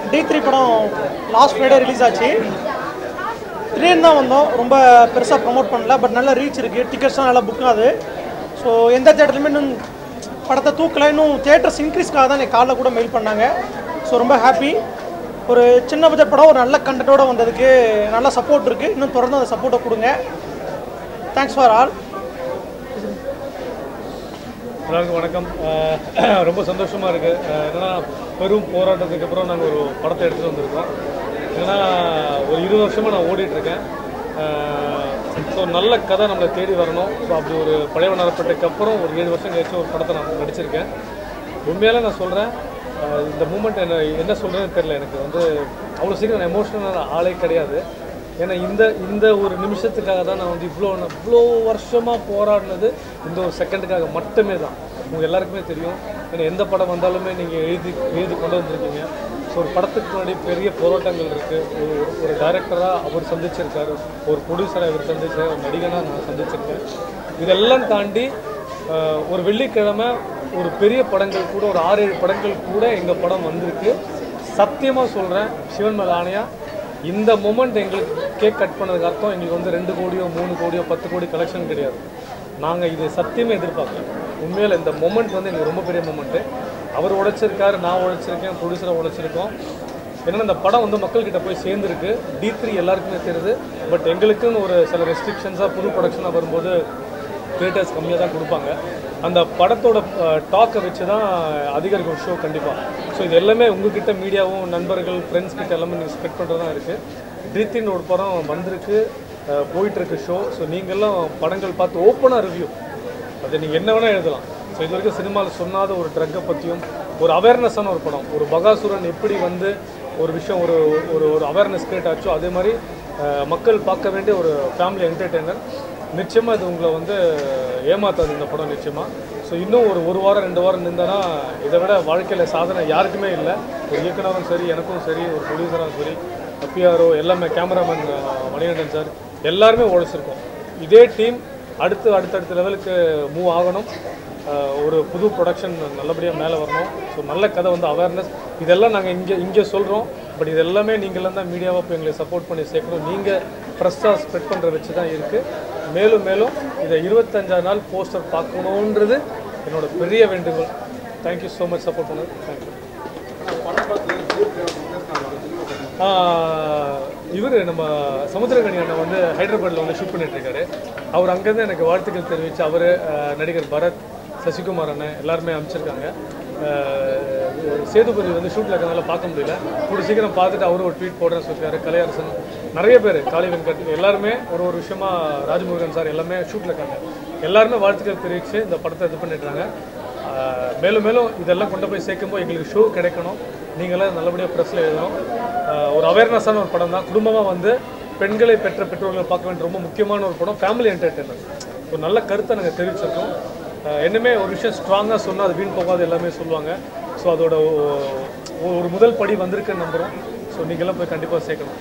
D three படம் last Friday release ஆச்சு திடீர்னு தான் வந்தோம் ரொம்ப பெருசாக ப்ரமோட் பண்ணல பட் நல்ல ரீச் இருக்குது டிக்கெட்ஸ்லாம் நல்லா புக் ஆகுது ஸோ எந்த தேட்டர்லையுமே இன்னும் படத்தை தூக்கல இன்னும் தேட்டர்ஸ் இன்க்ரீஸ்க்காக தான் எனக்கு காலைல கூட மெயில் பண்ணாங்க ஸோ ரொம்ப ஹாப்பி ஒரு சின்ன பட்ஜெட் படம் ஒரு நல்ல கண்டென்ட்டோட வந்ததுக்கு நல்ல சப்போர்ட் இருக்குது இன்னும் தொடர்ந்து அந்த சப்போர்ட்டை கொடுங்க தேங்க்ஸ் ஃபார் ஆல் எல்லாருக்கும் வணக்கம் அஹ் ரொம்ப சந்தோஷமாக இருக்குது என்னன்னா பெரும் போராட்டத்துக்கு அப்புறம் நாங்கள் ஒரு படத்தை எடுத்துகிட்டு வந்திருக்கோம் ஏன்னா ஒரு இருபது வருஷமாக நான் ஓடிட்டுருக்கேன் ஸோ நல்ல கதை நம்மளை தேடி வரணும் ஸோ அப்படி ஒரு பழைய நரப்பட்டுக்கு அப்புறம் ஒரு ஏழு வருஷம் கழிச்சு ஒரு படத்தை நான் நடிச்சிருக்கேன் உண்மையாலே நான் சொல்கிறேன் இந்த மூமெண்ட் என்ன என்ன சொல்கிறேன்னு தெரியல எனக்கு வந்து அவ்வளோ சீக்கிரம் நான் எமோஷனலான ஆளே கிடையாது ஏன்னா இந்த இந்த ஒரு நிமிஷத்துக்காக தான் நான் வந்து இவ்வளோ இவ்வளோ வருஷமாக போராடினது இந்த ஒரு செகண்டுக்காக மட்டுமே தான் உங்கள் எல்லாருக்குமே தெரியும் ஏன்னா எந்த படம் வந்தாலுமே நீங்கள் எழுதி எழுதி கொண்டு வந்திருக்கீங்க ஸோ ஒரு படத்துக்கு முன்னாடி பெரிய போராட்டங்கள் இருக்குது ஒரு ஒரு டைரக்டராக அவர் சந்திச்சிருக்காரு ஒரு ப்ரொடியூசராக இவர் சந்திச்சார் ஒரு நடிகனாக நான் சந்திச்சிருக்கேன் இதெல்லாம் தாண்டி ஆஹ், ஒரு வெள்ளிக்கிழமை ஒரு பெரிய படங்கள் கூட ஒரு ஆறு ஏழு படங்கள் கூட எங்கள் படம் வந்திருக்கு சத்தியமாக சொல்கிறேன் சிவன் மேல் ஆணையா இந்த மொமெண்ட் எங்களுக்கு கேக் கட் பண்ணதுக்கு அர்த்தம் எங்களுக்கு வந்து ரெண்டு கோடியோ மூணு கோடியோ பத்து கோடி கலெக்ஷன் கிடையாது நாங்கள் இது சத்தியமே எதிர்பார்க்கல உண்மையில் இந்த மொமெண்ட் வந்து எங்களுக்கு ரொம்ப பெரிய மொமெண்ட்டு அவர் உழைச்சிருக்காரு நான் உழைச்சிருக்கேன் ப்ரொடியூசரை உழைச்சிருக்கோம் என்னன்னா இந்த படம் வந்து மக்கள்கிட்ட போய் சேர்ந்துருக்கு டி த்ரீ எல்லாருக்குமே தெரியுது பட் எங்களுக்குன்னு ஒரு சில ரெஸ்ட்ரிக்ஷன்ஸாக புது ப்ரொடக்ஷனாக வரும்போது கிரியேட்டர்ஸ் கம்மியாக தான் கொடுப்பாங்க அந்த படத்தோட டாக்கை வச்சு தான் அதிகரிக்கும் ஷோ கண்டிப்பாக ஸோ இது எல்லாமே உங்ககிட்ட மீடியாவும் நண்பர்கள் ஃப்ரெண்ட்ஸ் கிட்ட எல்லாமே நீங்கள் ஸ்ப்ரெட் பண்ணுறது தான் இருக்குது ட்ரீத்தின் ஒரு படம் வந்திருக்கு அஹ், போயிட்டுருக்கு ஷோ ஸோ நீங்கள்லாம் படங்கள் பார்த்து ஓப்பனாக ரிவ்யூ அது நீங்கள் என்ன வேணால் எழுதலாம் ஸோ இது வரைக்கும் சினிமாவில் சொன்னாத ஒரு ட்ரக்கை பற்றியும் ஒரு அவேர்னஸான ஒரு படம் ஒரு பகாசுரன் எப்படி வந்து ஒரு விஷயம் ஒரு ஒரு ஒரு அவேர்னஸ் கிரியேட் ஆச்சோ அதே மாதிரி அஹ், மக்கள் பார்க்க வேண்டிய ஒரு ஃபேமிலி என்டர்டெய்னர் நிச்சயமாக இது உங்களை வந்து ஏமாத்தாது இந்த படம் நிச்சயமாக ஸோ இன்னும் ஒரு ஒரு வாரம் ரெண்டு வாரம் நின்றனா இதை விட வாழ்க்கையில் சாதனை யாருக்குமே இல்லை ஒரு இயக்குனரும் சரி எனக்கும் சரி ஒரு ப்ரொடியூசரும் சரி பிஆர்ஓ எல்லாமே கேமராமேன் மணிகண்டன் சார் எல்லாருமே உழைச்சிருக்கோம் இதே டீம் அடுத்து அடுத்தடுத்த லெவலுக்கு மூவ் ஆகணும் அஹ் ஒரு புது ப்ரொடக்ஷன் நல்லபடியாக மேலே வரணும் ஸோ நல்ல கதை வந்து அவேர்னஸ் இதெல்லாம் நாங்கள் இங்கே இங்கே சொல்கிறோம் பட் இது எல்லாமே நீங்களாம் தான் மீடியாவாக போய் எங்களை சப்போர்ட் பண்ணி சேர்க்கணும் நீங்கள் ப்ரெஸ்ஸாக ஸ்ப்ரெட் பண்ணுற வச்சு தான் இருக்குது மேலும் மேலும் இதை இருபத்தஞ்சாம் நாள் போஸ்டர் பார்க்கணுன்றது என்னோட பெரிய வேண்டுகோள் தேங்க்யூ ஸோ மச் சப்போர்ட் பண்ணது தேங்க்யூ இவர் நம்ம சமுத்திரகனி அண்ணன் வந்து ஹைதராபாத்தில் வந்து ஷூட் பண்ணிட்டு இருக்காரு அவர் அங்கேருந்து எனக்கு வாழ்த்துக்கள் தெரிவித்து அவர் நடிகர் பரத் சசிகுமார் அண்ணன் எல்லாருமே அமைச்சிருக்காங்க அஹ், சேதுபதி வந்து ஷூட்டில் இருக்கிறதுனால பார்க்க முடியல கூட சீக்கிரம் பார்த்துட்டு அவரும் ஒரு ட்வீட் போடுறேன்னு சொல்லியிருக்காரு கலையரசன் நிறைய பேர் காளி வெங்கட் எல்லாருமே ஒரு ஒரு விஷயமா ராஜமுருகன் சார் எல்லாமே ஷூட்டில் இருக்காங்க எல்லாருமே வாழ்த்துக்கள் தெரிவித்து இந்த படத்தை இது பண்ணிட்டுறாங்க ஆஹ் மேலும் மேலும் இதெல்லாம் கொண்டு போய் சேர்க்கும்போது எங்களுக்கு ஷோ கிடைக்கணும் நீங்களாம் நல்லபடியாக ப்ரெஸ்ஸில் எழுதணும் ஆஹ் ஒரு அவேர்னஸான ஒரு படம் தான் குடும்பமாக வந்து பெண்களை பெற்ற பெற்றோர்களை பார்க்க வேண்டிய ரொம்ப முக்கியமான ஒரு படம் ஃபேமிலி என்டர்டெயின்மெண்ட் ஒரு நல்ல கருத்தை நாங்கள் தெரிவிச்சிருக்கோம் ஆஹ் என்னமே ஒரு விஷயம் ஸ்ட்ராங்காக சொன்னால் அது வீண் போகாது எல்லாமே சொல்லுவாங்க ஸோ அதோட ஒ- ஒரு முதல் படி வந்திருக்குன்னு நம்புகிறோம் ஸோ நீங்களாம் போய் கண்டிப்பாக சேர்க்கணும்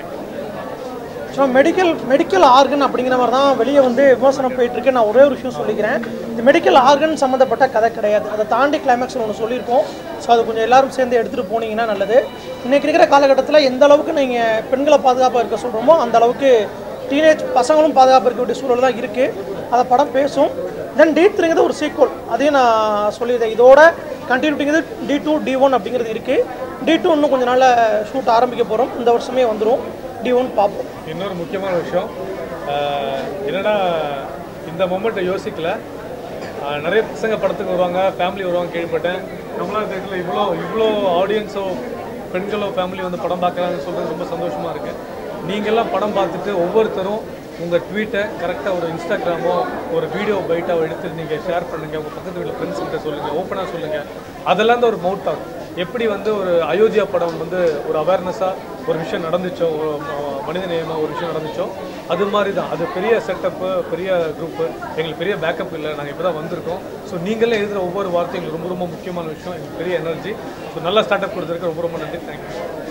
ஸோ மெடிக்கல் மெடிக்கல் ஆர்கன் அப்படிங்கிற மாதிரி தான் வெளியே வந்து விமர்சனம் போயிட்டு இருக்கு நான் ஒரே ஒரு விஷயம் சொல்லிக்கிறேன் இந்த மெடிக்கல் ஆர்கன் சம்மந்தப்பட்ட கதை கிடையாது அதை தாண்டி கிளைமேக்ஸ் ஒன்று சொல்லியிருக்கோம் ஸோ அது கொஞ்சம் எல்லாரும் சேர்ந்து எடுத்துகிட்டு போனீங்கன்னா நல்லது இன்னைக்கு இருக்கிற காலகட்டத்தில் எந்த அளவுக்கு நீங்கள் பெண்களை பாதுகாப்பாக இருக்க சொல்கிறோமோ அந்த அளவுக்கு டீனேஜ் பசங்களும் பாதுகாப்பு இருக்க வேண்டிய சூழல் தான் இருக்குது அதை படம் பேசும் தென் டி த்ரீங்கிறது ஒரு சீக்வல் அதையும் நான் சொல்லியிருந்தேன் இதோட கண்டினியூட்டிங்கிறது டி டூ டி ஒன் அப்படிங்கிறது இருக்குது டி டூ இன்னும் கொஞ்சம் நாளில் ஷூட் ஆரம்பிக்க போகிறோம் இந்த வருஷமே வந்துடும் டி ஒன் பார்ப்போம் இன்னொரு முக்கியமான விஷயம் ஆஹ் என்னன்னா இந்த மொமெண்ட்டை யோசிக்கல ஆஹ் நிறைய பசங்க படத்துக்கு வருவாங்க ஃபேமிலி வருவாங்க கேள்விப்பட்டேன் நம்மளாம் தேட்டரில் இவ்வளோ இவ்வளோ ஆடியன்ஸோ பெண்களோ ஃபேமிலி வந்து படம் பார்க்குறாங்கன்னு சொல்கிறது ரொம்ப சந்தோஷமாக இருக்குது நீங்கள்லாம் படம் பார்த்துட்டு ஒவ்வொருத்தரும் உங்கள் ட்வீட்டை கரெக்டாக ஒரு இன்ஸ்டாகிராமோ ஒரு வீடியோ பைட்டாவோ எடுத்து நீங்கள் ஷேர் பண்ணுங்கள் உங்கள் பக்கத்து வீட்டில் ஃப்ரெண்ட்ஸ் கிட்ட சொல்லுங்கள் ஓப்பனாக சொல்லுங்கள் அதெல்லாம் தான் ஒரு மவுத் டாக் எப்படி வந்து ஒரு அயோத்தியா படம் வந்து ஒரு அவேர்னஸாக ஒரு விஷயம் நடந்துச்சோ ஒரு ம- மனித நேயமாக ஒரு விஷயம் நடந்துச்சோ அது மாதிரி தான் அது பெரிய செட்டப்பு பெரிய குரூப்பு எங்களுக்கு பெரிய பேக்கப் இல்லை நாங்கள் இப்போ தான் வந்திருக்கோம் ஸோ நீங்களே எழுதுகிற ஒவ்வொரு வார்த்தையும் எங்களுக்கு ரொம்ப ரொம்ப முக்கியமான விஷயம் எங்களுக்கு பெரிய எனர்ஜி ஸோ நல்ல ஸ்டார்ட் அப் கொடுத்துருக்கு ரொம்ப ரொம்ப நன்றி தேங்க்யூ